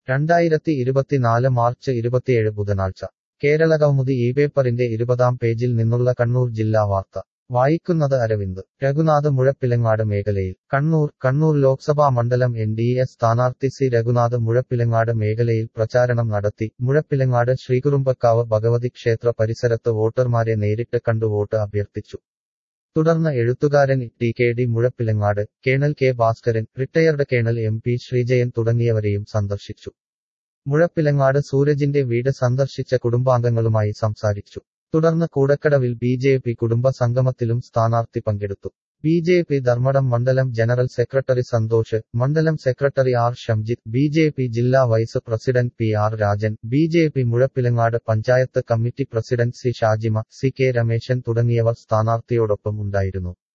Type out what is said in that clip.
രണ്ടായിരത്തി ഇരുപത്തിനാല് മാർച്ച് ഇരുപത്തിയേഴ് ബുധനാഴ്ച കേരള കൗമുദി ഈ പേപ്പറിന്റെ ഇരുപതാം പേജിൽ നിന്നുള്ള കണ്ണൂർ ജില്ലാ വാർത്ത വായിക്കുന്നത് അരവിന്ദ് രഘുനാഥ് മുഴപ്പിലങ്ങാട് മേഖലയിൽ കണ്ണൂർ കണ്ണൂർ ലോക്സഭാ മണ്ഡലം എൻ ഡി എ സ്ഥാനാർത്ഥി സി രഘുനാഥ് മുഴപ്പിലങ്ങാട് മേഖലയിൽ പ്രചാരണം നടത്തി മുഴപ്പിലങ്ങാട് ശ്രീകുറുമ്പക്കാവ് ഭഗവതി ക്ഷേത്ര പരിസരത്ത് വോട്ടർമാരെ നേരിട്ട് കണ്ടു വോട്ട് അഭ്യർത്ഥിച്ചു തുടർന്ന് എഴുത്തുകാരൻ T K D Muzhappilangad colonel K Bhaskaran retired colonel M P Sreejayan തുടങ്ങിയവരെയും സന്ദർശിച്ചു മുഴപ്പിലങ്ങാട് സൂരജിന്റെ വീട് സന്ദർശിച്ച കുടുംബാംഗങ്ങളുമായി സംസാരിച്ചു തുടർന്ന് കൂടക്കടവിൽ ബി ജെ പി കുടുംബ സംഗമത്തിലും സ്ഥാനാർത്ഥി പങ്കെടുത്തു ബി ജെ പി ധർമ്മടം മണ്ഡലം ജനറൽ സെക്രട്ടറി സന്തോഷ് മണ്ഡലം secretary R Shamjith B J P ജില്ലാ vice president P R Rajan B J P Muzhappilangad panchayat committee president C Shajima C K Rameshan തുടങ്ങിയവർ സ്ഥാനാർത്ഥിയോടൊപ്പം ഉണ്ടായിരുന്നു